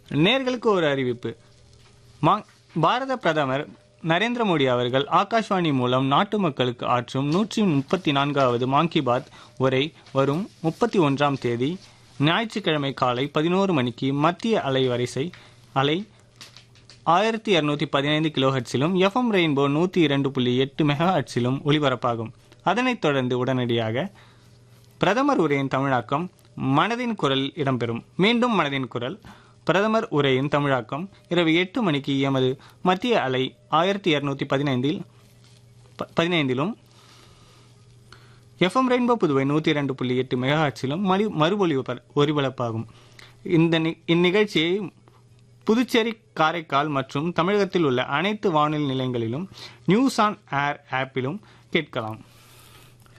நேர்களுக்கு ஒரு அறிவிப்பு மா- பாரத பிரதமர் நரேந்திர மோடி அவர்கள் ஆகாஷ்வாணி மூலம் நாட்டு மக்களுக்கு ஆற்றும் நூற்றி முப்பத்தி நான்காவது மான் கி பாத் உரை வரும் முப்பத்தி ஒன்றாம் தேதி ஞாயிற்றுக்கிழமை காலை பதினோரு மணிக்கு மத்திய அலைவரிசை அலை ஆயிரத்தி இருநூத்தி பதினைந்து கிலோ ஹெட்ஸிலும் எஃப்எம் ரெயின்போ நூற்றி இரண்டு புள்ளி எட்டு மெகா ஹெட்ஸிலும் ஒலிபரப்பாகும் அதனைத் தொடர்ந்து உடனடியாக பிரதமர் உரையின் தமிழாக்கம் மனதின் குரல் இடம்பெறும் மீண்டும் மனதின் குரல் பிரதமர் உரையின் தமிழாக்கம் இரவு எட்டு மணிக்கு எமது மத்திய அலை ஆயிரத்தி இருநூத்தி பதினைந்தில் ப- பதினைந்திலும் எஃப்எம் ரெயின்போ புதுவை நூற்றி இரண்டு புள்ளி எட்டு மெகாஹாட்ஸிலும் மறு மறுபொலி ஒலிபரப்பாகும் இந்த நி- இந்நிகழ்ச்சியை புதுச்சேரி காரைக்கால் மற்றும் தமிழகத்தில் உள்ள அனைத்து வானொலி நிலையங்களிலும் நியூஸ் ஆன் ஏர் ஆப்பிலும் கேட்கலாம்